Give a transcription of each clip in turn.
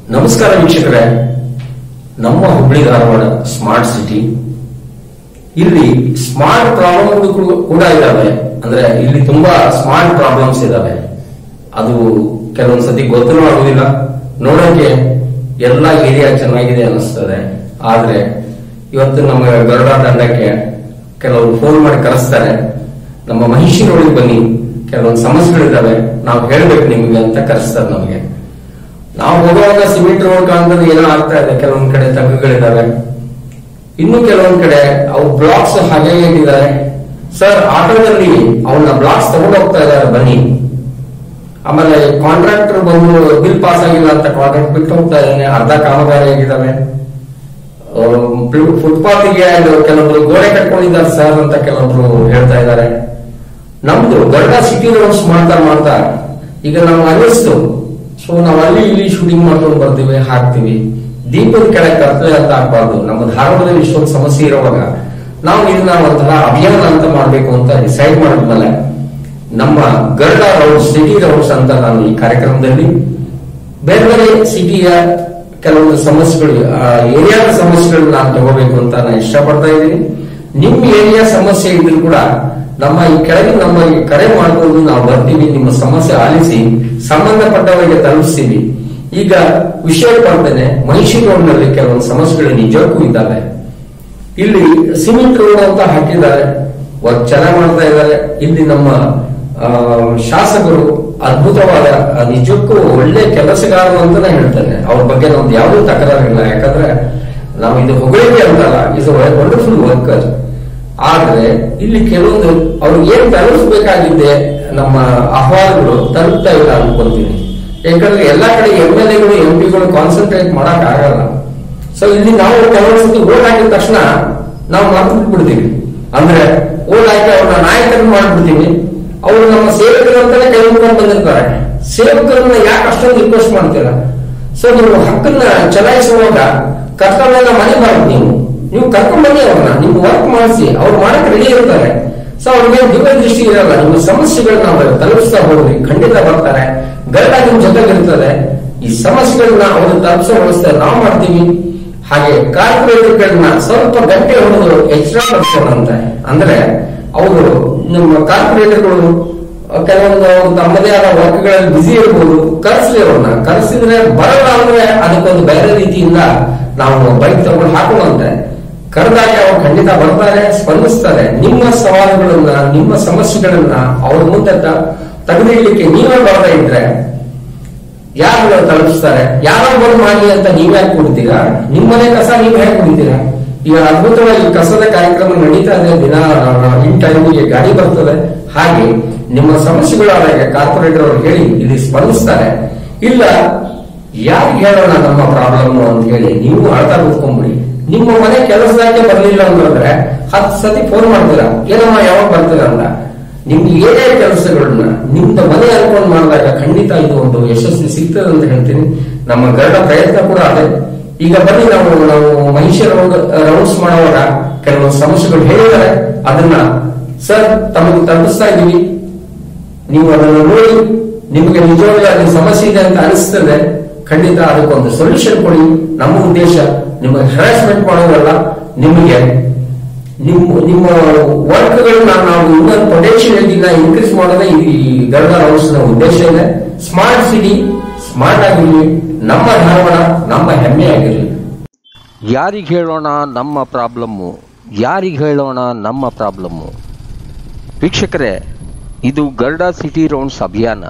ನಮಸ್ಕಾರ ವೀಕ್ಷಕರೇ ನಮ್ಮ ಹುಬ್ಬಳ್ಳಿ ಧಾರವಾಡ ಸ್ಮಾರ್ಟ್ ಸಿಟಿ ಇಲ್ಲಿ ಸ್ಮಾರ್ಟ್ ಪ್ರಾಬ್ಲಮ್ಗಳು ಕೂಡ ಇದಾವೆ ಅಂದ್ರೆ ಇಲ್ಲಿ ತುಂಬಾ ಸ್ಮಾರ್ಟ್ ಪ್ರಾಬ್ಲಮ್ಸ್ ಇದಾವೆ ಅದು ಕೆಲವೊಂದ್ ಸತಿ ಗೊತ್ತೂ ಆಗುದಿಲ್ಲ ನೋಡೋಕೆ ಎಲ್ಲ ಏರಿಯಾ ಚೆನ್ನಾಗಿದೆ ಅನಿಸ್ತದೆ ಆದ್ರೆ ಇವತ್ತು ನಮ್ಮ ಗರುಡ ತಂಡಕ್ಕೆ ಕೆಲವರು ಫೋನ್ ಮಾಡಿ ಕರೆಸ್ತಾರೆ ನಮ್ಮ ಮಹಿಷಿನೊಳಗೆ ಬನ್ನಿ ಕೆಲವೊಂದು ಸಮಸ್ಯೆಗಳಿದಾವೆ ನಾವು ಹೇಳ್ಬೇಕು ನಿಮಗೆ ಅಂತ ಕರೆಸ್ತಾರೆ ನಮಗೆ ನಾವು ಹೋಗುವಾಗ ಸಿಮೆಂಟ್ ರೋಡ್ ಕಾಣ್ತದೆ ಏನೋ ಆಗ್ತಾ ಇದೆ ಕೆಲವೊಂದ್ ಕಡೆ ತಗ್ಗುಗಳಿದಾವೆ ಇನ್ನು ಕೆಲವೊಂದ್ ಕಡೆ ಅವು ಬ್ಲಾಕ್ಸ್ ಹಾಗೆ ಇಟ್ಟಿದ್ದಾರೆ ಸರ್ ಆಟೋದಲ್ಲಿ ಅವನ್ನ ಬ್ಲಾಕ್ಸ್ ತಗೊಂಡು ಹೋಗ್ತಾ ಇದ್ದಾರೆ ಬನ್ನಿ ಆಮೇಲೆ ಕಾಂಟ್ರಾಕ್ಟರ್ ಬಂದು ಬಿಲ್ ಪಾಸ್ ಆಗಿಲ್ಲ ಅಂತ ಕಾಂಟ್ರಾಕ್ಟ್ ಬಿಟ್ಟು ಹೋಗ್ತಾ ಇದ್ದಾನೆ ಅರ್ಧ ಕಾಮಗಾರಿ ಆಗಿದ್ದಾವೆ ಫುಟ್ಪಾತ್ ಗೆ ಕೆಲವೊಬ್ರು ಗೋಡೆ ಕಟ್ಕೊಂಡಿದ್ದಾರೆ ಸರ್ ಅಂತ ಕೆಲವೊಬ್ರು ಹೇಳ್ತಾ ಇದ್ದಾರೆ ನಮ್ದು ಗರುಡ ಸಿಟಿ ರೋಡ್ಸ್ ಮಾಡ್ತಾ ಮಾಡ್ತಾ ಈಗ ನಾವು ಅನ್ನಿಸ್ತು ಸೊ ನಾವು ಅಲ್ಲಿ ಇಲ್ಲಿ ಶೂಟಿಂಗ್ ಮಾಡ್ಕೊಂಡು ಬರ್ತೀವಿ ಹಾಕ್ತಿವಿ ದೀಪದ ಕೆಳಗೆ ಕರ್ತವ್ಯ ಅಂತ ಆಗ್ಬಾರ್ದು ನಮ್ಮ ಧಾರವಾಡದಲ್ಲಿ ಇಷ್ಟೊಂದು ಸಮಸ್ಯೆ ಇರುವಾಗ ನಾವು ಇದನ್ನ ಒಂಥರ ಅಭಿಯಾನ ಅಂತ ಮಾಡ್ಬೇಕು ಅಂತ ಡಿಸೈಡ್ ಮಾಡಿದ್ಮೇಲೆ ನಮ್ಮ ಗರುಡ ರೌಂಡ್ಸ್ ಸಿಟಿ ರೌಂಡ್ಸ್ ಅಂತ ನಾನು ಈ ಕಾರ್ಯಕ್ರಮದಲ್ಲಿ ಬೇರೆ ಬೇರೆ ಸಿಟಿಯ ಕೆಲವೊಂದು ಸಮಸ್ಯೆಗಳು ಏರಿಯಾದ ಸಮಸ್ಯೆಗಳನ್ನ ನಾನು ತಗೋಬೇಕು ಅಂತ ನಾನು ಇಷ್ಟಪಡ್ತಾ ಇದ್ದೀನಿ ನಿಮ್ ಏರಿಯಾ ಸಮಸ್ಯೆ ಇದ್ರೂ ಕೂಡ ನಮ್ಮ ಈ ಕೆಳಗೆ ನಮ್ಮ ಈ ಕರೆ ಮಾಡ್ಬೋದು ನಾವು ಬರ್ತೀವಿ ನಿಮ್ಮ ಸಮಸ್ಯೆ ಆಲಿಸಿ ಸಂಬಂಧಪಟ್ಟವರಿಗೆ ತಲುಪಿಸ್ತೀವಿ ಈಗ ವಿಷಯ ಬರ್ತೇನೆ ಮಹಿಷಿ ರೋಡ್ನಲ್ಲಿ ಕೆಲವೊಂದು ಸಮಸ್ಯೆಗಳು ನಿಜಕ್ಕೂ ಇದ್ದಾವೆ ಇಲ್ಲಿ ಸಿಮೆಂಟ್ ರೋಡ್ ಅಂತ ಹಾಕಿದ್ದಾರೆ ವರ್ಕ್ ಚೆನ್ನಾಗಿ ಮಾಡ್ತಾ ಇದ್ದಾರೆ ಇಲ್ಲಿ ನಮ್ಮ ಆ, ಶಾಸಕರು ಅದ್ಭುತವಾದ ಆ, ನಿಜಕ್ಕೂ ಒಳ್ಳೆ ಕೆಲಸಗಾರರು ಅಂತಾನೆ ಹೇಳ್ತೇನೆ ಅವ್ರ ಬಗ್ಗೆ ನಮ್ದು ಯಾವುದೂ ತಕರಾರಿಲ್ಲ ಯಾಕಂದ್ರೆ ನಾವು ಇದು ಹೊಗಳಿಕೆ ಅಂತಲ್ಲ ಇಸ್ ವಂಡರ್ಫುಲ್ ವರ್ಕರ್ ಆದ್ರೆ ಇಲ್ಲಿ ಕೆಲವೊಂದು ಅವ್ರಿಗೆ ಏನ್ ತಲುಪಿಸಬೇಕಾಗಿದ್ದೆ ನಮ್ಮ ಅಹವಾಲುಗಳು ತಲುಪ್ತಾ ಇಲ್ಲ ಅನ್ಕೊಂತೀನಿ ಯಾಕಂದ್ರೆ ಎಲ್ಲಾ ಕಡೆ ಎಂ ಎಲ್ ಎಗಳು ಎಂ ಪಿಗಳು ಕಾನ್ಸಂಟ್ರೇಟ್ ಮಾಡಕ್ ಆಗಲ್ಲ ಸೊ ಇಲ್ಲಿ ನಾವು ಕೆಲವೊಂದು ಸತಿ ಓಟ್ ಹಾಕಿದ ತಕ್ಷಣ ನಾವು ಮರ್ತು ಬಿಡ್ತೀವಿ ಅಂದ್ರೆ ಓಟ್ ಹಾಕಿ ಅವ್ರನ್ನ ನಾಯಕರನ್ನ ಮಾಡ್ಬಿಡ್ತೀವಿ ಅವರು ನಮ್ಮ ಸೇವಕರು ಅಂತಾನೆ ಕೈಗೊಂಡು ಬಂದಿರ್ತಾರೆ ಸೇವಕರನ್ನ ಯಾಕೆ ಅಷ್ಟೊಂದು ರಿಕ್ವೆಸ್ಟ್ ಮಾಡ್ತೀರಾ ಸೊ ನೀವು ಹಕ್ಕನ್ನ ಚಲಾಯಿಸುವಾಗ ಕರ್ತವ್ಯನ ಮನೆಬಾರ್ದು ನೀವು ನೀವು ಕರ್ಕೊಂಡ್ ಬನ್ನಿ ಅವ್ರನ್ನ ನೀವು ವರ್ಕ್ ಮಾಡಿಸಿ ಅವ್ರು ಮಾಡಕ್ ರೆಡಿ ಇರ್ತಾರೆ ಸೊ ಅವ್ರಿಗೆ ದಿವ್ಯ ದೃಷ್ಟಿ ಇರಲ್ಲ ನಿಮ್ಮ ಸಮಸ್ಯೆಗಳನ್ನ ಅವರು ತಲುಪಿಸ್ತಾ ಹೋಗ್ರಿ ಖಂಡಿತ ಬರ್ತಾರೆ ಗರುಡ ನಿಮ್ ಜೊತೆಗಿರ್ತದೆ ಈ ಸಮಸ್ಯೆಗಳನ್ನ ಅವರು ತಲುಪಿಸೋ ವ್ಯವಸ್ಥೆ ನಾವು ಮಾಡ್ತೀವಿ ಹಾಗೆ ಕಾರ್ಪೊರೇಟ್ಗಳನ್ನ ಸ್ವಲ್ಪ ಗಂಟೆ ಹೊಡೆದು ಎಕ್ಸ್ಟ್ರಾ ಬರ್ಸೋಣಂತೆ ಅಂದ್ರೆ ಅವರು ನಮ್ಮ ಕಾರ್ಪೊರೇಟರ್ಗಳು ಕೆಲವೊಂದು ಅವ್ರು ತಮ್ಮದೇ ಆದ ವರ್ಕ್ಗಳಲ್ಲಿ ಬಿಸಿ ಇರ್ಬೋದು ಕರೆಸ್ಲಿ ಅವ್ರನ್ನ ಕರೆಸಿದ್ರೆ ಬರಲ್ಲ ಅಂದ್ರೆ ಅದಕ್ಕೊಂದು ಬೇರೆ ರೀತಿಯಿಂದ ನಾವು ಬೈಕ್ ತಗೊಂಡು ಹಾಕೋಣಂತೆ ಕರೆದಾಗ ಅವ್ರು ಖಂಡಿತ ಬರ್ತಾರೆ ಸ್ಪಂದಿಸ್ತಾರೆ ನಿಮ್ಮ ಸವಾಲುಗಳನ್ನ ನಿಮ್ಮ ಸಮಸ್ಯೆಗಳನ್ನ ಅವ್ರ ಮುಂದೆ ತ- ತೆಗೆದಿಡ್ಲಿಕ್ಕೆ ನೀವೇ ಬರ್ತಾ ಇದ್ರೆ ಯಾರು ತಲುಪಿಸ್ತಾರೆ ಯಾರೋ ಬಂದು ಮಾಡಿ ಅಂತ ನೀವ್ ಯಾಕೆ ಕೊಡ್ತೀರಾ ನಿಮ್ಮನೆ ಕಸ ನೀವ್ ಹೇಗೆ ಕುಡಿತೀರಾ ಈಗ ಅದ್ಭುತವಾಗಿ ಕಸದ ಕಾರ್ಯಕ್ರಮ ನಡೀತಾ ಇದೆ ದಿನ ಇನ್ ಟೈಮಿಗೆ ಗಾಡಿ ಬರ್ತದೆ ಹಾಗೆ ನಿಮ್ಮ ಸಮಸ್ಯೆಗಳಾದಾಗ ಕಾರ್ಪೊರೇಟರ್ ಅವ್ರು ಹೇಳಿ ಇಲ್ಲಿ ಸ್ಪಂದಿಸ್ತಾರೆ ಇಲ್ಲ ಯಾರಿಗೆ ಹೇಳೋಣ ನಮ್ಮ ಪ್ರಾಬ್ಲಮ್ ಅಂತ ಹೇಳಿ ನೀವು ಅಳ್ತಾ ಕೂತ್ಕೊಂಡ್ಬಿಡಿ ನಿಮ್ಮ ಮನೆ ಕೆಲಸದಾಕೆ ಬರ್ಲಿಲ್ಲ ಅಂತಂದ್ರೆ ಹತ್ತು ಸತಿ ಫೋನ್ ಮಾಡ್ತೀರಾ ಏನಮ್ಮ ಯಾವಾಗ ಬರ್ತೀರಾ ಅಂತ ನಿಮ್ಗೆ ಏನೇ ಕೆಲಸಗಳನ್ನ ನಿಮ್ದು ಮನೆ ಅನ್ಕೊಂಡ್ ಮಾಡಿದಾಗ ಖಂಡಿತ ಇದು ಒಂದು ಯಶಸ್ವಿ ಸಿಗ್ತದೆ ಅಂತ ಹೇಳ್ತೀನಿ ನಮ್ಮ ಗರುಡ ಪ್ರಯತ್ನ ಕೂಡ ಅದೇ ಈಗ ಬನ್ನಿ ನಾವು ನಾವು ಮಹಿಷ ರೌಂಡ್ಸ್ ಮಾಡುವಾಗ ಕೆಲವೊಂದು ಸಮಸ್ಯೆಗಳು ಹೇಳಿದ್ದಾರೆ ಅದನ್ನ ಸರ್ ತಮಗೆ ತಲುಪಿಸ್ತಾ ಇದೀವಿ ನೀವು ಅದನ್ನು ನೋಡಿ ನಿಮಗೆ ನಿಜವಾಗ್ಲೂ ಅಲ್ಲಿ ಸಮಸ್ಯೆ ಇದೆ ಅಂತ ಅನಿಸ್ತದೆ ಖಂಡಿತ ಅದಕ್ಕೊಂದು ಸೊಲ್ಯೂಷನ್ ಕೊಡಿ ನಮ್ಮ ಉದ್ದೇಶ ನಿಮಗೆ ಹರಾಸ್ಮೆಂಟ್ ಮಾಡೋದಲ್ಲ ನಿಮಗೆ ನಿಮ್ಮ ನಿಮ್ಮ ವರ್ಕ್ಗಳನ್ನ ನಾವು ಇನ್ನೊಂದು ಪೊಟೆನ್ಶಿಯಲ್ ಇನ್ಕ್ರೀಸ್ ಮಾಡೋದೇ ಈ ಗರುಡ ರೌಂಡ್ಸ್ ನ ಉದ್ದೇಶ ಇದೆ ಸ್ಮಾರ್ಟ್ ಸಿಟಿ ಸ್ಮಾರ್ಟ್ ಆಗಿರ್ಲಿ ನಮ್ಮ ಧಾರವಾಡ ನಮ್ಮ ಹೆಮ್ಮೆ ಆಗಿರ್ಲಿ ಯಾರಿಗೆ ಹೇಳೋಣ ನಮ್ಮ ಪ್ರಾಬ್ಲಮ್ಮು ಯಾರಿಗೆ ಹೇಳೋಣ ನಮ್ಮ ಪ್ರಾಬ್ಲಮ್ಮು ವೀಕ್ಷಕರೇ ಇದು ಗರುಡ ಸಿಟಿ ರೌಂಡ್ಸ್ ಅಭಿಯಾನ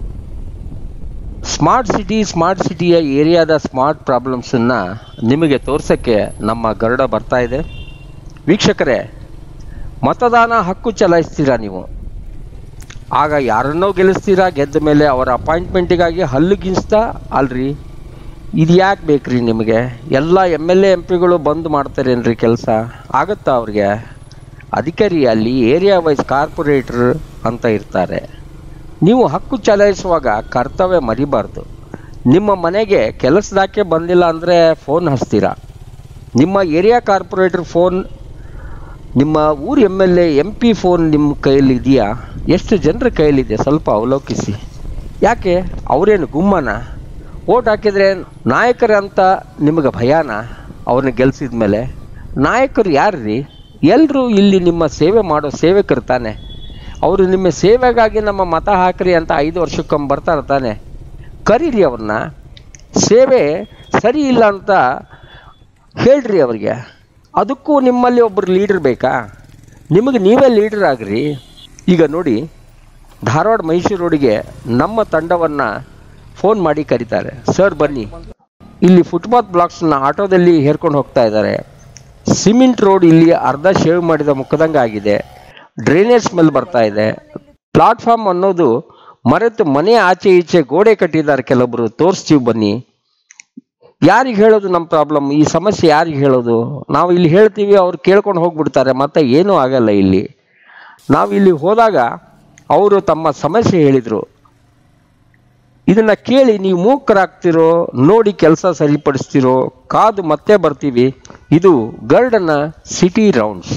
ಸ್ಮಾರ್ಟ್ ಸಿಟಿ ಸ್ಮಾರ್ಟ್ ಸಿಟಿಯ ಏರಿಯಾದ ಸ್ಮಾರ್ಟ್ ಪ್ರಾಬ್ಲಮ್ಸನ್ನು ನಿಮಗೆ ತೋರ್ಸೋಕ್ಕೆ ನಮ್ಮ ಗರುಡ ಬರ್ತಾ ಇದೆ ವೀಕ್ಷಕರೇ ಮತದಾನ ಹಕ್ಕು ಚಲಾಯಿಸ್ತೀರಾ ನೀವು ಆಗ ಯಾರನ್ನೋ ಗೆಲ್ಲಿಸ್ತೀರಾ ಗೆದ್ದ ಮೇಲೆ ಅವರ ಅಪಾಯಿಂಟ್ಮೆಂಟಿಗಾಗಿ ಹಲ್ಲು ಗಿನ್ಸ್ತಾ ಅಲ್ರಿ ಇದು ಯಾಕೆ ಬೇಕ್ರಿ ನಿಮಗೆ ಎಲ್ಲ ಎಮ್ ಎಲ್ ಎ ಎಂ ಪಿಗಳು ಬಂದು ಮಾಡ್ತಾರೇನ್ರಿ ಕೆಲಸ ಆಗುತ್ತಾ ಅವ್ರಿಗೆ ಅದಕ್ಕೆ ರೀ ಅಲ್ಲಿ ಏರಿಯಾ ವೈಸ್ ಕಾರ್ಪೊರೇಟ್ರ್ ಅಂತ ಇರ್ತಾರೆ ನೀವು ಹಕ್ಕು ಚಲಾಯಿಸುವಾಗ ಕರ್ತವ್ಯ ಮರಿಬಾರ್ದು ನಿಮ್ಮ ಮನೆಗೆ ಕೆಲಸದಾಕೆ ಬಂದಿಲ್ಲ ಅಂದರೆ ಫೋನ್ ಹಚ್ತೀರಾ ನಿಮ್ಮ ಏರಿಯಾ ಕಾರ್ಪೊರೇಟರ್ ಫೋನ್ ನಿಮ್ಮ ಊರು M L A M P phone ನಿಮ್ಮ ಕೈಯಲ್ಲಿ ಇದೆಯಾ ಎಷ್ಟು ಜನರ ಕೈಯಲ್ಲಿದೆ ಸ್ವಲ್ಪ ಅವಲೋಕಿಸಿ ಯಾಕೆ ಅವರೇನು ಗುಮ್ಮನ ಓಟ್ ಹಾಕಿದರೆ ನಾಯಕರ ಅಂತ ನಿಮಗೆ ಭಯಾನ ಅವ್ರನ್ನ ಗೆಲ್ಸಿದ ಮೇಲೆ ನಾಯಕರು ಯಾರು ರೀ ಎಲ್ಲರೂ ಇಲ್ಲಿ ನಿಮ್ಮ ಸೇವೆ ಮಾಡೋ ಸೇವಕರು ತಾನೆ ಅವರು ನಿಮ್ಮ ಸೇವೆಗಾಗಿ ನಮ್ಮ ಮತ ಹಾಕ್ರಿ ಅಂತ ಐದು ವರ್ಷಕ್ಕೊಮ್ಮೆ ಬರ್ತಾರೆ ತಾನೆ ಕರೀರಿ ಅವ್ರನ್ನ ಸೇವೆ ಸರಿ ಇಲ್ಲ ಅಂತ ಹೇಳ್ರಿ ಅವ್ರಿಗೆ ಅದಕ್ಕೂ ನಿಮ್ಮಲ್ಲಿ ಒಬ್ಬರು ಲೀಡರ್ ಬೇಕಾ ನಿಮಗೆ ನೀವೇ ಲೀಡರ್ ಆಗ್ರಿ ಈಗ ನೋಡಿ ಧಾರವಾಡ ಮೈಸೂರು ರೋಡಿಗೆ ನಮ್ಮ ತಂಡವನ್ನು ಫೋನ್ ಮಾಡಿ ಕರೀತಾರೆ ಸರ್ ಬನ್ನಿ ಇಲ್ಲಿ ಫುಟ್ಪಾತ್ ಬ್ಲಾಕ್ಸ್ನ ಆಟೋದಲ್ಲಿ ಹೇರ್ಕೊಂಡು ಹೋಗ್ತಾ ಇದ್ದಾರೆ ಸಿಮೆಂಟ್ ರೋಡ್ ಇಲ್ಲಿ ಅರ್ಧ ಶೇವ್ ಮಾಡಿದ ಮುಖದಂಗೆ ಆಗಿದೆ ಡ್ರೈನೇಜ್ ಸ್ಮೆಲ್ ಬರ್ತಾ ಇದೆ ಪ್ಲಾಟ್ಫಾರ್ಮ್ ಅನ್ನೋದು ಮರೆತು ಮನೆ ಆಚೆ ಈಚೆ ಗೋಡೆ ಕಟ್ಟಿದ್ದಾರೆ ಕೆಲವೊಬ್ರು ತೋರಿಸ್ತೀವಿ ಬನ್ನಿ ಯಾರಿಗೆ ಹೇಳೋದು ನಮ್ಮ ಪ್ರಾಬ್ಲಮ್ ಈ ಸಮಸ್ಯೆ ಯಾರಿಗೆ ಹೇಳೋದು ನಾವು ಇಲ್ಲಿ ಹೇಳ್ತೀವಿ ಅವ್ರು ಕೇಳ್ಕೊಂಡು ಹೋಗ್ಬಿಡ್ತಾರೆ ಮತ್ತೆ ಏನೂ ಆಗಲ್ಲ ಇಲ್ಲಿ ನಾವು ಇಲ್ಲಿ ಹೋದಾಗ ಅವರು ತಮ್ಮ ಸಮಸ್ಯೆ ಹೇಳಿದರು ಇದನ್ನ ಕೇಳಿ ನೀವು ಮೂಕರಾಗ್ತಿರೋ ನೋಡಿ ಕೆಲಸ ಸರಿಪಡಿಸ್ತಿರೋ ಕಾದು ಮತ್ತೆ ಬರ್ತೀವಿ ಇದು ಗರ್ಡನ್ನ ಸಿಟಿ ರೌಂಡ್ಸ್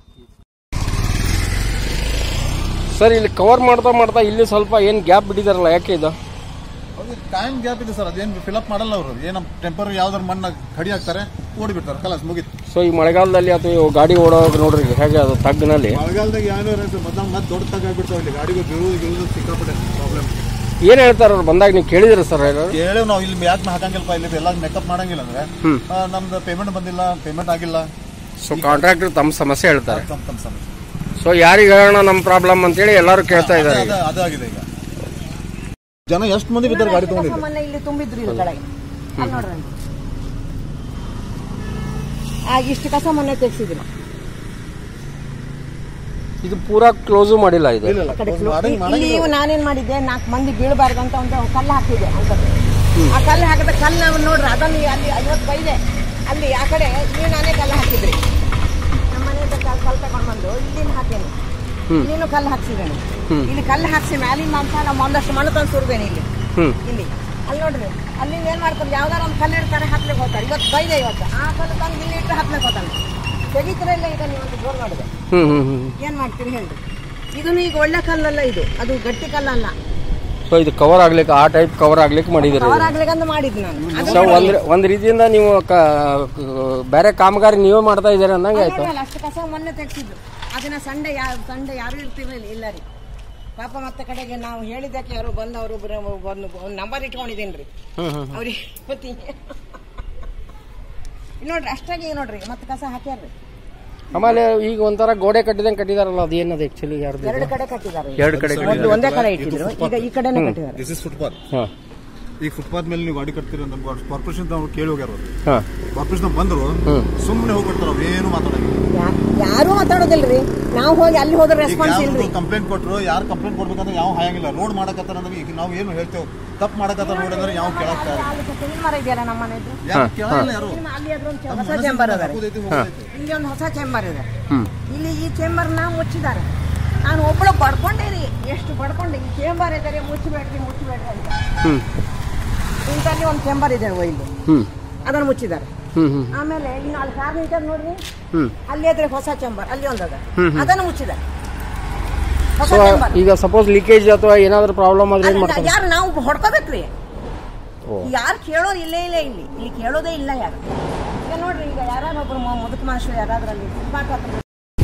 ಸರ್ ಇಲ್ಲಿ ಕವರ್ ಮಾಡ್ತಾ ಮಾಡ್ತಾ ಇಲ್ಲಿ ಸ್ವಲ್ಪ ಏನು ಗ್ಯಾಪ್ ಬಿಟ್ಟಿದಾರಲ್ಲ ಯಾಕೆ ಇದು ಅವ್ರಿಗೆ ಟೈಮ್ ಗ್ಯಾಪ್ ಇದೆ ಸರ್ ಅದೇನು ಫಿಲಪ್ ಮಾಡಲ್ಲ ಅವರು ಏನು ಟೆಂಪರ್ ಯಾವ್ದಾರ ಮಣ್ಣ ಕಡಿ ಹಾಕ್ತಾರೆ ಓಡಿಬಿಡ್ತಾರೆ ಕಲಾಸ್ ಮುಗೀತು ಸೊ ಈ ಮಳೆಗಾಲದಲ್ಲಿ ಅಥವಾ ಇವು ಗಾಡಿ ಓಡೋವಾಗ ನೋಡ್ರಿ ಹೇಗೆ ಅದು ತಗ್ಗಿನಲ್ಲಿ ಮಳೆಗಾಲದಾಗ ಯಾವ ಮೊದಲ ಮತ್ತೆ ದೊಡ್ಡ ತಗ ಆಗ್ಬಿಡ್ತಾವೆ ಇಲ್ಲಿ ಗಾಡಿಗೂ ಬಿರುವುದು ಗಿರುವುದು ಸಿಕ್ಕಾಪಟ್ಟೆ ಪ್ರಾಬ್ಲಮ್ ಏನು ಹೇಳ್ತಾರೆ ಅವ್ರು ಬಂದಾಗ ನೀವು ಕೇಳಿದ್ರಿ ಸರ್ ಏನಾದ್ರು ಕೇಳಿ ನಾವು ಇಲ್ಲಿ ಯಾಕೆ ಹಾಕಂಗಿಲ್ಲಪ್ಪ ಇಲ್ಲಿ ಎಲ್ಲ ಮೇಕಪ್ ಮಾಡಂಗಿಲ್ಲ ಅಂದ್ರೆ ಆ, ನಮ್ದು ಪೇಮೆಂಟ್ ಬಂದಿಲ್ಲ ಪೇಮೆಂಟ್ ಆಗಿಲ್ಲ ಸೊ ಕಾಂಟ್ರಾಕ್ಟರ್ ತಮ್ಮ ಸಮಸ್ಯೆ ಹೇಳ್ತಾರೆ ತಮ್ಮ ತಮ್ಮ ಸಮಸ್ಯೆ ಸೊ ಯಾರಿಗೆ ಹೇಳೋಣ ನಮ್ಮ ಪ್ರಾಬ್ಲಮ್ ಅಂತೇಳಿ ಎಲ್ಲರೂ ಕೇಳ್ತಾ ಇದ್ದಾರೆ ಅದ- ಅದ- ಅದಾಗಿದೆ ಈಗ ಜನ ಎಷ್ಟು ಮಂದಿ ಬಿದ್ದಾರೆ ಗಾಡಿ ತಗೊಂಡಿದ್ರು ಮೊನ್ನೆ ಇಲ್ಲಿ ತುಂಬಿದ್ರು ಇಲ್ಲಿ ಕೆಳಗೆ ಅಲ್ಲಿ ನೋಡ್ರಿ ಆ ಇಷ್ಟು ಕಸ ಮೊನ್ನೆ ತೆಗ್ಸಿದ್ರು ಇದು ಪೂರಾ ಕ್ಲೋಸು ಮಾಡಿಲ್ಲ ಇದು ಇಲ್ಲ, ಇಲ್ಲ, ಆ ಕಡೆ close ಮಾಡಂಗ್- ಇಲ್ಲಿ ಮಾಡಂಗಿಲ್ಲ. ಇವು ನಾನೇನ್ ಮಾಡಿದ್ದೆ ನಾಲ್ಕು ಮಂದಿ ಬೀಳಬಾರ್ದು ಅಂತ ಒಂದು ಕಲ್ಲು ಹಾಕಿದೆ ಅಂತ ಆ ಕಲ್ಲು ಹಾಕಿದ ಕಲ್ಲು ನಾವು ನೋಡ್ರಿ ಅದನ್ನು ಅಲ್ಲಿ ಐವತ್ತು ಬೈದೆ ಅಲ್ಲಿ ಆ ಕಡೆ ಇಲ್ಲಿ ನಾನೇ ಕಲ್ಲು ಹಾಕಿದ್ರಿ ನಮ್ಮ ಮನೆಯಿಂದ ಕಲ್ಲು ಕಲ್ಲು ತಗೊಂಡ್ ಬಂದು ಇಲ್ಲಿನ ಹಾಕೇನಿ ಇಲ್ಲಿನೂ ಕಲ್ಲು ಹಾಕ್ಸಿದ್ದೇನೆ ಇಲ್ಲಿ ಕಲ್ಲು ಹಾಕ್ಸಿ ಮ್ಯಾಲಿನ ಅಂತ ನಾವು ಒಂದಷ್ಟು ಮಣ್ಣು ತಂದು ಸುರಿದೇನೆ ಇಲ್ಲಿ ಹ್ಮ್ ಇಲ್ಲಿ ಅಲ್ಲಿ ನೋಡ್ರಿ ಅಲ್ಲಿ ಏನ್ ಮಾಡ್ತಾರೆ ಯಾವ್ದಾರ ಒಂದು ಕಲ್ಲು ಇಡ್ತಾರೆ ಹಾಕ್ಲಿಕ್ಕೆ ಹೋಗ್ತಾರೆ ಇವತ್ತು ಬೈದೆ ಇವತ್ತು ಆ ಕಲ್ಲು ತಂದು ಇಲ್ಲಿ ಇಟ್ಟು ಹಾಕ್ಲಿಕ್ಕೆ ಹೋಗ್ತಾನೆ ತೆಗಿತೀರ ಇಲ್ಲ ಈಗ ನೀವು ಒಂದು ಜೋರ್ ಮಾಡಿದೆ ಹ್ಮ್ ಹ್ಮ್ ಹ್ಮ್ ಏನ್ ಮಾಡ್ತೀರಿ ಹೇಳ್ರಿ ಇದನ್ನು ಈಗ ಒಳ್ಳೆ ಕಲ್ಲಲ್ಲ ಇದು ಅದು ಗಟ್ಟಿ ಕಲ್ಲಲ್ಲ ಸೊ ಇದು ಕವರ್ ಆಗ್ಲಿಕ್ಕೆ ಆ ಟೈಪ್ ಕವರ್ ಆಗ್ಲಿಕ್ಕೆ ಮಾಡಿದಿರಿ ಕವರ್ ಆಗ್ಲಿಕ್ಕಂತ ಮಾಡಿದ್ ನಾನು ಅದು ಸೊ ಒಂದ್ ಒಂದ್ ರೀತಿಯಿಂದ ನೀವು ಕ- ಬೇರೆ ಕಾಮಗಾರಿ ನೀವೇ ಮಾಡ್ತಾ ಇದ್ದೀರಾ ಅನ್ನಂಗೆ ಆಯ್ತು ನೋಡ್ರಲ್ಲ, ಅಷ್ಟು ಕಸ ಮೊನ್ನೆ ತೆಗ್ಸಿದ್ದು ಅದನ್ನ ಸಂಡೆ ಯಾ ಸಂಡೆ ಯಾರು ಇರ್ತೀವಿ ಇಲ್ಲ ರೀ ಪಾಪ ಮತ್ತೆ ಕಡೆಗೆ ನಾವು ಹೇಳಿದ್ದಕ್ಕೆ ಯಾರು ಬಂದವರು ಒಂದು ನಂಬರ್ ಇಟ್ಕೊಂಡಿದ್ದೇನ್ರಿ ಅವ್ರಿಗೆ ಮತ್ತೆ ಇಲ್ಲಿ ನೋಡ್ರಿ ಅಷ್ಟಾಗಿ ನೋಡ್ರಿ ಮತ್ತೆ ಕಸ ಹಾಕ್ಯಾರ್ರಿ ಆಮೇಲೆ ಈಗ ಒಂಥರ ಗೋಡೆ ಕಟ್ಟಿದಂಗೆ ಕಟ್ಟಿದಾರಲ್ಲ ಅದು ಏನದು ಆಕ್ಚುಲಿ ಯಾರ್ದು ಎರಡು ಕಡೆ ಕಟ್ಟಿದ್ದಾರೆ ಎರಡು ಕಡೆ ಮೊದ್ಲು ಒಂದೇ ಕಡೆ ಇಟ್ಟಿದ್ರು ಈಗ ಈ ಕಡೆನೇ ಕಟ್ಟಿದ್ದಾರೆ ದಿಸ್ ಇಸ್ ಫುಟ್ಪಾತ್ ಹಾಂ ಈಗ ಫುಟ್ಪಾತ್ ಮೇಲೆ ನೀವು ಗಾಡಿ ಕಟ್ತೀರಿ ಅಂತ ಕಾರ್ಪೊರೇಷನ್ ಅವ್ರು ಕೇಳಿ ಹೋಗ್ಯಾರ ಅವ್ರು ಹಾಂ ಕಾರ್ಪೊರೇಷನ್ ಬಂದ್ರು ಸುಮ್ಮನೆ ಹೋಗ್ಬಿಡ್ತಾರ ಅವ್ರು ಏನು ಮಾತಾಡಂಗಿಲ್ಲ ಯಾ- ಯಾರೂ ಮಾತಾಡೋದಿಲ್ರಿ ನಾವು ಹೋಗಿ ಅಲ್ಲಿ ಹೋದ್ರೆ ರೆಸ್ಪಾನ್ಸ್ ಇಲ್ರಿ ಕಂಪ್ಲೇಂಟ್ ಕೊಟ್ರು ಯಾರು ಕಂಪ್ಲೇಂಟ್ ಕೊಡ್ಬೇಕಂದ್ರೆ ಯಾವ ಹಾಯಂಗಿಲ್ಲ ರೋಡ್ ಮಾಡಕತ್ತಾರ ಅಂದ್ರೆ ಈಗ ನಾವು ಏನು ಹೇಳ್ತೇವೆ ತಪ್ಪು ಮಾಡಕತ್ತಾರ ರೋಡ್ ಅಂದ್ರೆ ಯಾವ ಕೇಳಕ್ ತಯಾರಿಲ್ಲ. ಅಲ್ಲಿ ತೆಂಗಿನ ಮರ ಇದೆಯಲ್ಲ ನಮ್ಮ ಮನೆದು ಯಾರು ಕೇಳಲ್ಲ ಯಾರು ಅಲ್ಲಿ ಅದ್ರ ಒಂದು ನಮ್ಮ ಹೊಸ ಮನಸ್ಸಿಗೆ ಚೇಂಬರ್ ಅದ ರೀ. ಹಾಕೋದೈತಿ, ಹೋಗೋದೈತಿ. ಇಲ್ಲಿ ಒಂದು ಹೊಸ ಚೇಂಬರ್ ಇದೆ ಹ್ಮ್. ಇಲ್ಲಿ ಈ ಚೇಂಬರ್ನ ಮುಚ್ಚಿದ್ದಾರೆ ನಾನು ಒಬ್ಬಳು ಬಡ್ಕೊಂಡೇನಿ ಎಷ್ಟು ಬಡ್ಕೊಂಡೆ ಈ ಚೇಂಬರ್ ಇದ್ದಾರೆ ಮುಚ್ಚಬೇಡ್ರಿ ಮುಚ್ಚಬೇಡ್ರಿ ಅಂತ ಹ್ಮ್ ಇಂಥಲ್ಲಿ ಒಂದು ಚೇಂಬರ್ ಇದೆ ಅಲ್ವಾ ಇಲ್ಲಿ ಹ್ಮ್ ಅದನ್ನು ಮುಚ್ಚಿದ್ದಾರೆ ಹ್ಮ್ ಹ್ಮ್ ಆಮೇಲೆ ಇನ್ನು ಅಲ್ಲಿ ಕಾರ್ ನಿಂತದ್ ನೋಡ್ರಿ ಹ್ಮ್ ಅಲ್ಲಿ ಅದ್ರ ಹೊಸ ಚೇಂಬರ್ ಅಲ್ಲಿ ಒಂದದ ಅದನ್ನು ಮುಚ್ಚಿದ್ದಾರೆ ಹೊಸ ಸೊ ಚೇಂಬರ್ ಈಗ ಸಪೋಸ್ ಲೀಕೇಜ್ ಅಥವಾ ಏನಾದರೂ ಪ್ರಾಬ್ಲಮ್ ಆದ್ರೆ ಏನು ಮಾಡ್ತಾರೆ ಯಾರು ನಾವು ಹೊಡ್ಕೋಬೇಕ್ರಿ ಓ. ಯಾರು ಕೇಳೋರು ಇಲ್ಲೇ ಇಲ್ಲ ಇಲ್ಲಿ ಇಲ್ಲಿ ಕೇಳೋದೇ ಇಲ್ಲ ಯಾರು ಈಗ ನೋಡ್ರಿ ಈಗ ಯಾರು ಒಬ್ರು ಮ- ಮುದುಕ ಮನುಷ್ಯರು ಯಾರಾದ್ರಲ್ಲಿ ಫುಟ್ಪಾತ್ ಹತ್ರ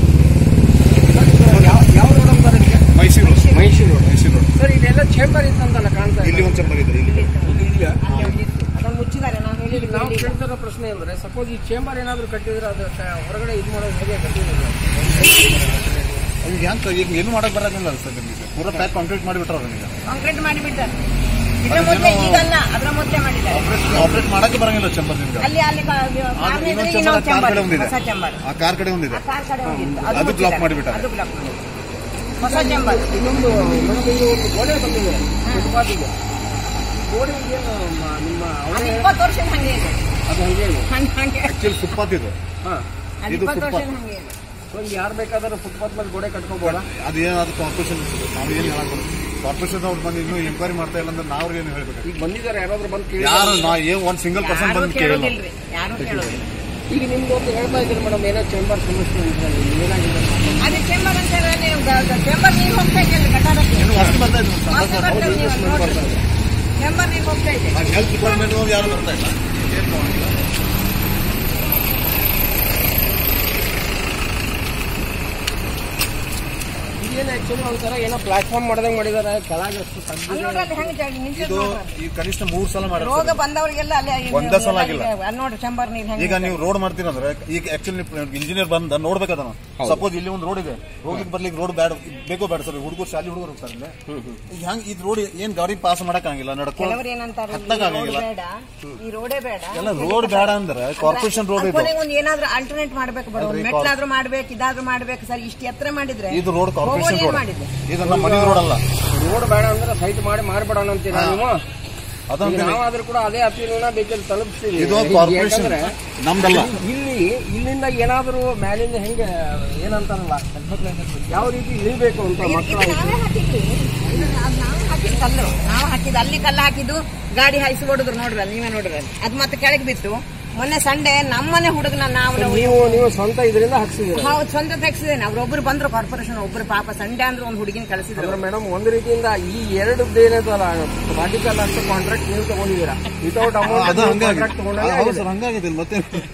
ಮೈಸೂರು ಮೈಸೂರು ಮೈಸೂರು ಸರ್ ಇದೆಲ್ಲ ಚೇಂಬರ್ ಇತ್ತಂತಲ್ಲ ಕಾಣ್ತಾ ಇಲ್ಲಿ ಒಂದು ಚಂಬರ್ ಇದೆ ಇಲ್ಲಿ ಅದನ್ನು ಮುಚ್ಚಿದ್ದಾರೆ ನಾವು ಹೇಳಿದ್ವಿ ನಾವು ಇಲ್ಲಿ. ಕೇಳ್ತಿರೋ ಪ್ರಶ್ನೆ ಅಂದ್ರೆ ಸಪೋಸ್ ಈ ಚೇಂಬರ್ ಏನಾದರೂ ಕಟ್ಟಿದ್ರೆ ಅದು ಕ- ಹೊರಗಡೆ ಇದು ಮಾಡೋದು ಹೇಗೆ ಕಟ್ಟಿದ್ರೆ ಈಗ ಹೆಂಗ್ ಈಗ ಏನು ಮಾಡಕ್ ಬರೋದಿಲ್ಲ ಸರ್ ನಿಮಗೆ ಪೂರ ಪ್ಯಾಕ್ ಕಾಂಕ್ರೀಟ್ ಮಾಡಿಬಿಟ್ರ ಅದನ್ನ ಕಾಂಕ್ರೀಟ್ ಮಾಡಿಬಿಟ್ಟಾರೆ ಇದ್ರ ಮೊದಲೇ ಈಗಲ್ಲ ಅದ್ರ ಮೊದಲೇ ಮಾಡಿದ್ದಾರೆ ಆಪರೇಟ್ ಮಾಡಕ್ಕೆ ಬರಂಗಿಲ್ಲ ಚಂಬರ್ ನಿಮ್ಗೆ ಅಲ್ಲಿ ಅಲ್ಲಿ ಕಾ- ಕಾರ್ನ ಇನ್ನೊಂದು ಎದುರಿಗೆ ಚಂಬರ್ ಇನ್ನೊಂದು ಕಾರ್ ಚೇಂಬರ್ ಕಡೆ ಒಂದಿದೆ ಹೊಸ ಚೇಂಬರ್ ಆ ಕಾರ್ ಕಡೆ ಒಂದಿದೆ ಆ ಕಾರ್ ಕಡೆ ಒಂದಿತ್ತು. ಅದು ಮುಚ್ಚಿದ್ದಾರೆ. block ಮಾಡಿಬಿಟ್ಟಾರೆ. ಅದು ಬ್ಲಾಕ್ ಮಾಡಿ ಹೊಸ ಚೇಂಬರ್ ಇನ್ನೊಂದು ನಮಗೆ ಇಲ್ಲಿ ಒಂದು ಗೋಡೆ ಬಂದಿದೆ ಫುಟ್ಪಾತಿಗೆ ಗೋಡೆ ಏನು ಮ- ನಿಮ್ಮ ಅದು ಅವರೇ ಇಪ್ಪತ್ತು ವರ್ಷದ ಹಂಗೆ ಇದೆ ಅದು ಹಂಗೆ ಇದೆ ಹಂಗೆ ಹಂಗೆ ಆಕ್ಚುಲಿ ಫುಟ್ಪಾತ್ ಇದು ಹಾಂ ಅದು ಇದು ಇಪ್ಪತ್ತು footpath. ವರ್ಷದ ಹಂಗೆ ಇದೆ ಸೊ ಯಾರು ಬೇಕಾದರೂ ಫುಟ್ಪಾತ್ ಮೇಲೆ ಗೋಡೆ ಕಟ್ಕೋಬೋದಾ ಅದು ಏನಾದ್ರು ಕಾರ್ಪೊರೇಷನ್ ನಾವು ಏನು ಹೇಳಕ್ ಕಾರ್ಪೊರೇಷನ್ ಅವ್ರು ಬಂದು ಇನ್ನೂ ಎಂಕ್ವೈರಿ ಮಾಡ್ತಾ ಇಲ್ಲ ಅಂದ್ರೆ ನಾವು ಏನು ಹೇಳ್ಬೇಕು ಈಗ ಬಂದಿದ್ದಾರೆ ಯಾರಾದ್ರೂ ಬಂದು ಕೇಳಿ ಯಾರು ನಾ ಏನ್ ಒಂದ್ ಸಿಂಗಲ್ ಪರ್ಸನ್ ಯಾರು ಬಂದು ಕೇಳಿಲ್ಲ ಕೇಳೋದಿಲ್ರಿ ಯಾರು ಕೇಳೋದಿಲ್ಲ ಈಗ ನಿಮ್ದು ಒಂದು ಹೇಳ್ತಾ ಇದ್ದೀರಿ ಮೇಡಮ್ ಏನೋ ಚೇಂಬರ್ ಸಮಸ್ಯೆ ಅಂತ ಹೇಳಿ. ಏನಾಗಿದೆ ಅದೇ ಚೇಂಬರ್ ಅಂತ ಹೇಳಿದ್ರೆ ನೀವು ಚೇಂಬರ್ ನೀವು ಹೋಗ್ತಾ ಇದ್ದೀರಿ ಕಟ್ಟಡಕ್ಕೆ ಇನ್ನು ವರ್ಷ ಬರ್ತಾ ಇದ್ರು ಮತ್ತೆ ಬರ್ತದೆ ನೀವು ನೋಡ್ರಿ. ನಂಬರ್ ನೀವು ಹೋಗ್ತಾ ಇದೆ ಹೆಲ್ತ್ ಡಿಪಾರ್ಟ್ಮೆಂಟ್ ಯಾರು ಬರ್ತಾ ಇಲ್ಲ ಏನ್ ತಗೊಂಡಿಲ್ಲ ಇದೇನು ಆಕ್ಚುಲಿ ಒಂಥರ ಏನೋ ಪ್ಲಾಟ್ಫಾರ್ಮ್ ಮಾಡ್ದಂಗೆ ಮಾಡಿದಾರೆ ಕೆಳಗೆ ಅಷ್ಟು ಅಲ್ಲಿ ತಗ್ಗಿದೆ. ನೋಡ್ರಿ ಅಲ್ಲಿ ಹೆಂಗ್ ಜಾಗ ನಿಂತಿದೆ ಇದು ನೋಡ್ರಿ. ಈ ಕನಿಷ್ಠ ಮೂರ್ ಸಲ ರೋಗ ಮಾಡಿರ್ತಾರೆ ಬಂದವರಿಗೆಲ್ಲ ಅಲ್ಲಿ ಒಂದೇ ಸಲ ಆಗಿಲ್ಲ. ಅಲ್ಲಿ ನೋಡ್ರಿ ಚಂಬರ್ ನೀರ್ ಹೆಂಗ್ ಈಗ ನೀವು ರೋಡ್ ಮಾಡ್ತೀರಂದ್ರೆ ಈಗ ಆಕ್ಚುಲಿ ಇಂಜಿನಿಯರ್ ಬಂದ ನೋಡ್ಬೇಕದ ಸಪೋಸ್ ಇಲ್ಲಿ ಒಂದು ರೋಡ್ ಇದೆ ಹೋಗ್ಲಿಕ್ಕೆ ಬರ್ಲಿಕ್ಕೆ ರೋಡ್ ಬೇಡ ಬೇಕೋ ಬೇಡ ಸರ್ ಹುಡುಗರು ಶಾಲೆ ಹುಡುಗರು ಹೋಗ್ತಾರೆ ಇಲ್ಲಿ ಈಗ ಹೆಂಗ್ ಇದು ರೋಡ್ ಏನ್ ಗಾಡಿ ಪಾಸ್ ಮಾಡಕ್ ಆಗಿಲ್ಲ ನಡ್ಕೊಂಡು ಕೆಲವರು ಏನಂತಾರೆ ಈ ಹತ್ತಕ್ ರೋಡ್ ಆಗಂಗಿಲ್ಲ. ಬೇಡ ಈ ರೋಡೇ ಬೇಡ ಎಲ್ಲ ರೋಡ್ ಬೇಡ ಅಂದ್ರೆ ಕಾರ್ಪೊರೇಷನ್ ರೋಡ್ ಇದು ಕೊನೆಗೆ ಒಂದು ಏನಾದ್ರೂ ಆಲ್ಟರ್ನೇಟ್ ಮಾಡ್ಬೇಕು ಬರೋ ಅಲ್ರಿ, ಮೆಟ್ಲಾದ್ರೂ ಮಾಡ್ಬೇಕು ಇದಾದ್ರೂ ಮಾಡ್ಬೇಕು ಸರ್ ಇಷ್ಟು ಎತ್ತರ ಮಾಡಿದ್ರೆ ಇದು ರೋಡ್ ಕಾರ್ಪೊರೇಷನ್ ಹೋಗೋದು ಏನ್ ರೋಡ್ ಮಾಡಿದ್ರು ಇದು ನಮ್ಮ ಮನೆ ರೋಡ್ ಅಲ್ಲ ರೋಡ್ ಬೇಡ ಅಂದ್ರೆ ಸೈಟ್ ಮಾಡಿ ಮಾರ್ಬೇಡೋಣ ಅಂತೀರಾ ನೀವು ಅದಂತ ಈಗ ನಾವಾದ್ರೂ ಕೂಡ ಅದೇ ಅಪೀಲನ್ನ ಬೇಕಾದ್ರೆ ತಲುಪಿಸ್ತೀವಿ ಇದು ಈಗ ಕಾರ್ಪೊರೇಷನ್ ಯಾಕಂದ್ರೆ ನಮ್ದಲ್ಲ ಇಲ್ಲಿ ಇಲ್ಲಿಂದ ಏನಾದರೂ ಮ್ಯಾಲಿಂದ ಹೆಂಗೆ ಏನಂತಾರಲ್ಲ ಯಾವ ರೀತಿ ಇಳಿಬೇಕು ಅಂತ ಮಕ್ಕಳ ನಾವೇ ಹಾಕಿದ್ವಿ ಇದು ಅದ್ ನಾವೇ ಹಾಕಿದ್ ಕಲ್ಲು ನಾವು ಹಾಕಿದ್ದು ಅಲ್ಲಿ ಕಲ್ಲು ಹಾಕಿದ್ದು ಗಾಡಿ ಹಾಯಿಸಿ ಹೊಡೆದ್ರು ನೋಡ್ರಿ ಅಲ್ಲಿ ನೀವೇ ನೋಡ್ರಿ ಅಲ್ಲಿ. ಅದ್ ಮತ್ತೆ ಕೆಳಗೆ ಬಿತ್ತು ಮೊನ್ನೆ ಸಂಡೆ ನಮ್ಮನೆ ಹುಡುಗನ ನಾವು ನೀವು ನೀವು ಸ್ವಂತ ಇದರಿಂದ ಹಾಕ್ಸಿದ್ದೀರ ಹೌದು ಸ್ವಂತ ತೆಗ್ಸಿದ್ದೇನೆ ಅವ್ರೊಬ್ರು ಬಂದ್ರು ಕಾರ್ಪೊರೇಷನ್ ಒಬ್ರು ಪಾಪ ಸಂಡೆ ಅಂದ್ರೆ ಒಂದು ಹುಡುಗಿನ ಕಳಿಸಿದ್ರು ಅಂದ್ರೆ ಮೇಡಮ್ ಒಂದು ರೀತಿಯಿಂದ ಈ ಎರಡು ಏನದಲ್ಲ ರಾಡಿಕಲ್ ಅಷ್ಟು ಕಾಂಟ್ರಾಕ್ಟ್ ನೀವು ತಗೊಂಡಿದ್ದೀರಾ ವಿತೌಟ್ ಅಮೌಂಟ್ ಅದು ಹಂಗಾಗಿ ಕಾಂಟ್ರಾಕ್ಟ್ ಹೌದು ಸರ್ ಹಂಗಾಗಿದೆ ಮತ್ತೆ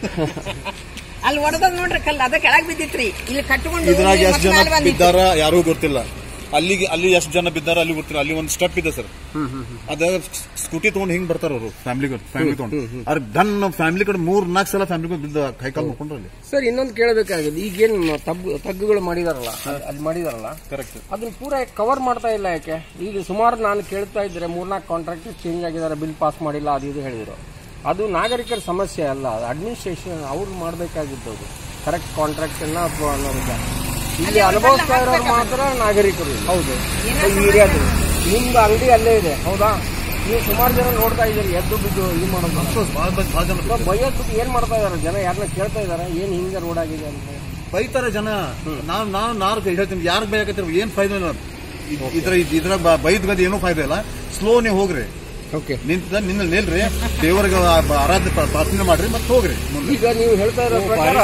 ಅಲ್ಲಿ ಹೊಡೆದಾಗ ನೋಡ್ರಿ ಕಲ್ಲು ಅದ ಕೆಳಗೆ ಬಿದ್ದಿತ್ರಿ ಇಲ್ಲಿ ಕಟ್ಕೊಂಡು ಇದ್ರಾಗ ಇಲ್ಲಿ ಎಷ್ಟು ಮತ್ತೆ ಜನ ಮೇಲೆ ಬಂದಿತ್ತು. ಬಿದ್ದಾರ ಯಾರಿಗೂ ಗೊತ್ತಿಲ್ಲ ಅಲ್ಲಿಗೆ ಅಲ್ಲಿ ಎಷ್ಟು ಜನ ಬಿದ್ದಾರ ಅಲ್ಲಿ ಗೊತ್ತಿಲ್ಲ ಅಲ್ಲಿ ಒಂದು ಸ್ಟೆಪ್ ಇದೆ ಸರ್ ಅದ ಸ್ಕೂಟಿ ತಗೊಂಡು ಹಿಂಗ್ ಬರ್ತಾರ ಅವರು ಫ್ಯಾಮಿಲಿ ಫ್ಯಾಮಿಲಿ ತಗೊಂಡು ಅವ್ರ ಡನ್ ಫ್ಯಾಮಿಲಿ ಕಡೆ ಮೂರ್ ನಾಲ್ಕು ಸಲ ಫ್ಯಾಮಿಲಿ ಬಿದ್ದ ಕೈಕಾಲ್ ಮಾಡ್ಕೊಂಡ್ರು ಅಲ್ಲಿ ಸರ್ ಇನ್ನೊಂದು ಕೇಳಬೇಕಾಗಿದೆ ಈಗೇನು ತಗ್ಗು ತಗ್ಗುಗಳು ಮಾಡಿದಾರಲ್ಲ ಅಲ್ಲಿ ಮಾಡಿದಾರಲ್ಲ ಕರೆಕ್ಟ್ ಅದನ್ನ ಪೂರ ಕವರ್ ಮಾಡ್ತಾ ಇಲ್ಲ ಯಾಕೆ ಈಗ ಸುಮಾರು ನಾನು ಕೇಳ್ತಾ ಇದ್ರೆ ಮೂರ್ನಾಲ್ಕು ಕಾಂಟ್ರಾಕ್ಟ್ ಚೇಂಜ್ ಆಗಿದ್ದಾರೆ ಬಿಲ್ ಪಾಸ್ ಮಾಡಿಲ್ಲ ಅದು ಇದು ಹೇಳಿದ್ರು ಅದು ನಾಗರಿಕರ ಸಮಸ್ಯೆ ಅಲ್ಲ ಅದು ಅಡ್ಮಿನಿಸ್ಟ್ರೇಷನ್ ಅವ್ರು ಮಾಡಬೇಕಾಗಿದ್ದು ಅದು ಕರೆಕ್ಟ್ ಕಾಂಟ್ರಾಕ್ಟ್ ಅನ್ನ ಅಥವಾ ಅನ್ನೋದಿಲ್ಲ ಇಲ್ಲಿ ಅನುಭವಿಸ್ತಾ ಇರೋರು ಮಾತ್ರ ನಾಗರಿಕರು ಹೌದು ಈ ಏರಿಯಾದಲ್ಲಿ ನಿಮ್ದು ಅಂಗಡಿ ಅಲ್ಲೇ ಇದೆ ಹೌದಾ ನೀವು ಸುಮಾರು ಜನ ನೋಡ್ತಾ ಇದ್ದೀರಿ ಎದ್ದು ಬಿದ್ದು ಇದು ಮಾಡೋದು ಭಾಳ ಭಾಳ ಜನ ಬೈಯೋದ್ ಬಿಟ್ಟು ಏನ್ ಮಾಡ್ತಾ ಇದಾರೆ ಜನ ಯಾರನ್ನ ಕೇಳ್ತಾ ಇದಾರೆ ಏನ್ ಹಿಂಗೆ ರೋಡ್ ಆಗಿದೆ ಅಂತ ಬೈತಾರೆ ಜನ ನಾವ್ ನಾವ್ ನಾರು ಹೇಳ್ತೀನಿ ಯಾರು ಬೈಯಾಕತ್ತೀರ ಏನ್ ಫಾಯ್ದೆ ಇಲ್ಲ ಇದ್- ಇದ್ರ ಇದ್ರ ಬೈದ್ ಗದ ಏನೂ ಫಾಯ್ದೆ ಇಲ್ಲ ಸ್ಲೋ ನೀವು ಹೋಗ್ರಿ ಓಕೆ ನಿಂತ ನಿನ್ನ ನಿಲ್ರಿ ದೇವರಿಗೆ ಆರಾಧ್ಯ ಪ್ರ- ಪ್ರಾರ್ಥನೆ ಮಾಡ್ರಿ ಮತ್ತೆ ಹೋಗ್ರಿ ಮುಂದೆ ಈಗ ನೀವು ಹೇಳ್ತಾ ಇರೋ ಪ್ರಕಾರ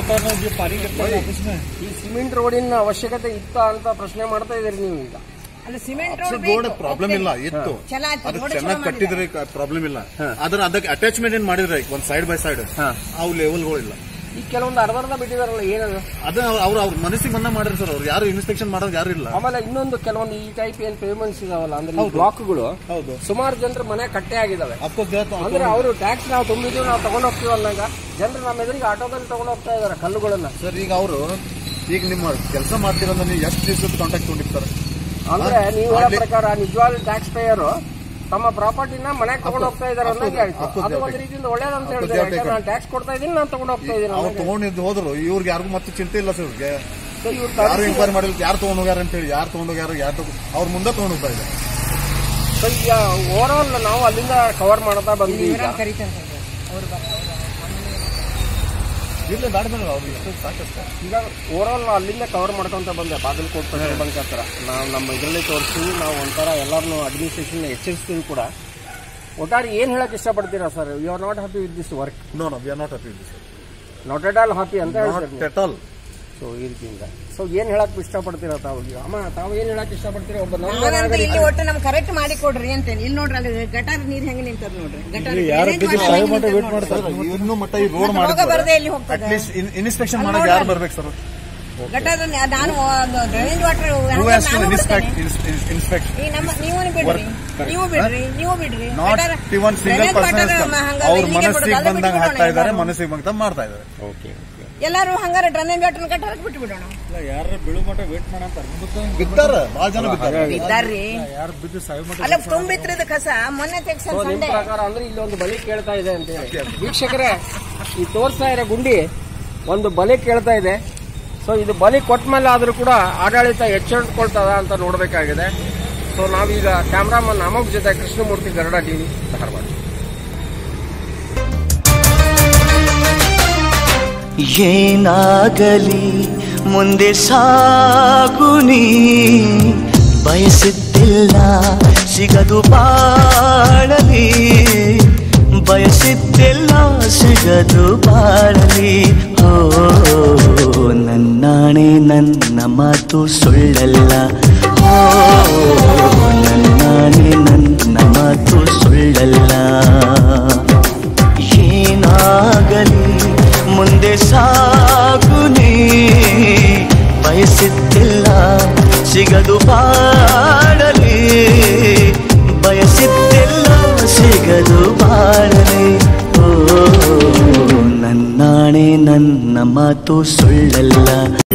ಈ ಸಿಮೆಂಟ್ ರೋಡಿನ ಅವಶ್ಯಕತೆ ಇತ್ತ ಅಂತ ಪ್ರಶ್ನೆ ಮಾಡ್ತಾ ಇದೀರಿ ನೀವು ಈಗ ಅಲ್ಲಿ ಸಿಮೆಂಟ್ ರೋಡ್ ಪ್ರಾಬ್ಲಮ್ ಇಲ್ಲ ಇತ್ತು ಚಲ ಆಯ್ತು ಅದಕ್ಕೆ ರೋಡ್ ಚೆನ್ನಾಗಿ ಕಟ್ಟಿದ್ರೆ ಪ್ರಾಬ್ಲಮ್ ಇಲ್ಲ ಆದ್ರೆ ಅದಕ್ಕೆ ಅಟ್ಯಾಚ್ಮೆಂಟ್ ಏನ್ ಮಾಡಿದ್ರೆ ಒಂದ್ ಸೈಡ್ ಬೈ ಸೈಡ್ ಹಾ. ಅವು ಲೆವೆಲ್ಗಳಿಲ್ಲ ಈಗ ಕೆಲವೊಂದು ಅರ್ಧರ್ಧ ಬಿಟ್ಟಿದಾರಲ್ಲ ಏನದು ಅದ ಅವ್ರು ಅವ್ರ ಮನಸ್ಸಿಗೆ ಬಂದ ಮಾಡಿರಿ ಸರ್ ಅವ್ರು ಯಾರು ಇನ್ಸ್ಪೆಕ್ಷನ್ ಮಾಡೋದು ಯಾರು ಇಲ್ಲ ಆಮೇಲೆ ಇನ್ನೊಂದು ಕೆಲವೊಂದು ಈ ಟೈಪ್ ಏನ್ ಪೇಮೆಂಟ್ಸ್ ಇದಾವಲ್ಲ ಅಂದ್ರೆ ಈ ಬ್ಲಾಕ್ಗಳು ಹೌದು ಸುಮಾರು ಜನರ ಮನೆ ಕಟ್ಟೆ ಆಗಿದಾವೆ ಅಫ್ಕೋರ್ಸ್ ಅಂದ್ರೆ ಅವರು ಟ್ಯಾಕ್ಸ್ ನಾವು ತುಂಬಿದೀವಿ ನಾವು ತಗೊಂಡ್ ಹೋಗ್ತೀವಿ ಅಂದಾಗ ಜನರು ನಮ್ಮ ಎದುರಿಗೆ ಆಟೋದಲ್ಲಿ ತಗೊಂಡ್ ಹೋಗ್ತಾ ಇದಾರೆ ಕಲ್ಲುಗಳನ್ನ ಸರ್ ಈಗ ಅವರು ಈಗ ನಿಮ್ಮ ಕೆಲಸ ಮಾಡ್ತಿರೋದ್ರೆ ನೀವು ಎಷ್ಟು ದಿವಸದ ಕಾಂಟ್ಯಾಕ್ಟ್ ತೊಗೊಂಡಿರ್ತಾರೆ ಅಂದ್ರೆ ನೀವು ಹೇಳೋ ಮಾಡ್ಲಿ- ಪ್ರಕಾರ ನಿಜವಾದ ಟ್ಯಾಕ್ಸ್ ಪೇಯರ್ ತಮ್ಮ ಪ್ರಾಪರ್ಟಿನ ಮನೆಗೆ ತಗೊಂಡ್ ಹೋಗ್ತಾ ಇದಾರೆ ಅನ್ನೋಕೆ ಆಯ್ತು ಹೌದು, ಅದು ಒಂದು ರೀತಿಯಿಂದ ಒಳ್ಳೇದಂತ ಹೇಳಿದ್ರೆ ಹೌದು, ಯಾಕಂದ್ರೆ ನಾನು ಟ್ಯಾಕ್ಸ್ ಕೊಡ್ತಾ ಇದೀನಿ ನಾನು ತಗೊಂಡ್ ಹೋಗ್ತಾ ಇದೀನಿ ಅವ್ರು ಅನ್ನೋಕೆ. ತಗೊಂಡಿದ್ದು ಹೋದ್ರು ಇವ್ರಿಗೆ ಯಾರಿಗೂ ಮತ್ತೆ ಚಿಂತೆ ಇಲ್ಲ ಸರ್ ಇವ್ರಿಗೆ So ಇವ್ರು ಯಾರು ತರಿಸಿ- ಎಂಕ್ವೈರಿ ಮಾಡಿಲ್ಲ ಯಾರು ತಗೊಂಡ್ ಹೋಗ್ಯಾರ ಅಂತ ಹೇಳಿ ಯಾರು ತಗೊಂಡ್ ಹೋಗ್ಯಾರ ಯಾರು ಅವ್ರ ಮುಂದೆ ತಗೊಂಡ್ ಹೋಗ್ತಾ ಇದ್ದಾರೆ So ಈಗ ಓವರ್ ಆಲ್ ನಾವು ಅಲ್ಲಿಂದ ಕವರ್ ಮಾಡ್ತಾ ಬಂದ್ವಿ ಈಗ ಕರಿತಾರೆ ಅವ್ರು ಬರ್ತಾರೆ ಇರ್ಲಿ ದಾಡಿ ಮೇಲೆ ಅವ್ರಿಗೆ ಎಷ್ಟು ಸಾಕಷ್ಟು ಈಗ ಓವರ್ ಆಲ್ ಅಲ್ಲಿಂದ ಕವರ್ ಮಾಡ್ಕೊಂತ ಬಂದೆ ಬಾಗಲಕೋಟ್ ಪೆಟ್ರೋಲ್ ಬಂಕ್ ಹತ್ರ ನಾವು ನಮ್ಮ ಇದರಲ್ಲಿ ತೋರಿಸ್ತೀವಿ ನಾವು ಒಂಥರ ಎಲ್ಲರನ್ನೂ ಅಡ್ಮಿನಿಸ್ಟ್ರೇಷನ್ ಎಚ್ಚರಿಸ್ತೀವಿ ಕೂಡ ಒಟ್ಟಾರೆ ಏನ್ ಹೇಳಕ್ ಇಷ್ಟಪಡ್ತೀರಾ sir you are not happy with this work no no we are not happy sir not at all happy ಅಂತ ಹೇಳ್ತಾರೆ ನಾಟ್ ಎಟ್ ಆಲ್ ಸೊ ಈ ರೀತಿಯಿಂದ ಸೊ ಏನ್ ಹೇಳಕ್ ಇಷ್ಟಪಡ್ತೀರಾ ತಾವು ಈಗ ಅಮ್ಮ ತಾವು ಏನ್ ಹೇಳಕ್ ಇಷ್ಟಪಡ್ತೀರಾ ಒಬ್ಬ ನಮ್ಮ ನಾವಂತೂ ನಾಗರಿಕ ಇಲ್ಲಿ ಒಟ್ಟು ನಮ್ಗೆ ಕರೆಕ್ಟ್ ಮಾಡಿ ಕೊಡ್ರಿ ಅಂತೇಳಿ ಇಲ್ಲಿ ನೋಡ್ರಿ ಅಲ್ಲಿ ಗಟಾರ್ ನೀರ್ ಹೆಂಗೆ ನಿಂತದ ನೋಡ್ರಿ ಗಟಾರ್ ಯಾರು drainage water ಹೆಂಗೆ ನಿಂತದ ನೋಡ್ರಿ. ಮಾಡ್ತಾರೆ ಇನ್ನೂ ಮಟ್ಟ ಈ ರೋಡ್ ಮತ್ತೆ ರೋಗ ಬರದೇ ಇಲ್ಲಿ ಮಾಡಿದ್ರೆ ಹೋಗ್ತದೆ. ಅಟ್ಲೀಸ್ಟ್ ಇನ್ಸ್ಪೆಕ್ಷನ್ ಅಲ್ಲಿ ಮಾಡಕ್ ಯಾರು ನೋಡ್ರಿ. ಬರ್ಬೇಕು ಸರ್ ಗಟಾರ್ ನಾನು drainage water who has to inspect inspect ಈ ನಮ್ಮ ನೀವು ಬಿಡ್ರಿ ನೀವು ಬಿಡ್ರಿ ನೀವು ಬಿಡ್ರಿ not gutter- even single drainage water person ಹಂಗ ಅವ್ರ ಇಲ್ಲಿಗೆ ಮನಸ್ಸಿಗೆ ಬಿಡೋದು, ಅದು ಬಂದಂಗ ಬಿಟ್ಬಿಡೋಣ ಹಾಕ್ತಾ ಇದ್ದಾರೆ ಎಲ್ಲರೂ. ಮನಸ್ಸಿಗೆ ಬಂದಂಗ ಮಾಡ್ತಾ ಇದ್ದಾರೆ ಓಕೆ ಎಲ್ಲಾರು ಹಂಗಾರ ಡ್ರೈನೇಜ್ ವಾಟರ್ ಗಟಾರ ಬಿಟ್ಟು ಬಿಡೋಣ ಬಿದ್ದಾರ ಬಹಳ ಜನ ಬಿದ್ದಾರೆ ಇದ್ದಾರ್ರಿ ಅಲ್ಲ ತುಂಬಿತ್ರಿ ಇದು ಕಸ ಮೊನ್ನೆ ತೆಗ್ಸ ಸೊ ನಿಮ್ ಸಂಡೆ ಪ್ರಕಾರ ಅಂದ್ರೆ ಇಲ್ಲಿ ಒಂದು ಬಲಿ ಕೇಳ್ತಾ ಇದೆ ಅಂತ ಹೇಳಿ ವೀಕ್ಷಕರೇ ಈ ತೋರಿಸ್ತಾ ಇರೋ ಗುಂಡಿ ಒಂದು ಬಲಿ ಕೇಳ್ತಾ ಇದೆ ಸೊ ಇದು ಬಲಿ ಕೊಟ್ಟ ಮೇಲೆ ಆದ್ರೂ ಕೂಡ ಆಡಳಿತ ಎಚ್ಚರಿಕೊಳ್ತದ ಅಂತ ನೋಡಬೇಕಾಗಿದೆ ಸೊ ನಾವೀಗ ಕ್ಯಾಮ್ರಾಮನ್ ಅಮೋಕ್ ಜೊತೆ ಕೃಷ್ಣಮೂರ್ತಿ ಗರುಡ ಟಿವಿ ಧಾರವಾಡ ಏನಾಗಲಿ ಮುಂದೆ ಸಾಗುನಿ ಬಯಸಿದ್ದಿಲ್ಲ ಸಿಗದು ಬಾಳಲಿ ಬಯಸಿದ್ದಿಲ್ಲ ಸಿಗದು ಬಾಳಲಿ ಓ ನನ್ನಾಣೆ ನನ್ನ ಮಾತು ಸುಳ್ಳಲ್ಲ ಓ ನನ್ನಾಣೆ ನನ್ನ ಮಾತು ಬಯಸಿದ್ದಿಲ್ಲ ಸಿಗದು ಬಾಳಲಿ ಬಯಸಿದ್ದಿಲ್ಲ ಸಿಗದು ಬಾಳಲಿ ಓ ನನ್ನಾಣೆ ನನ್ನ ಮಾತು ಸುಳ್ಳಲ್ಲ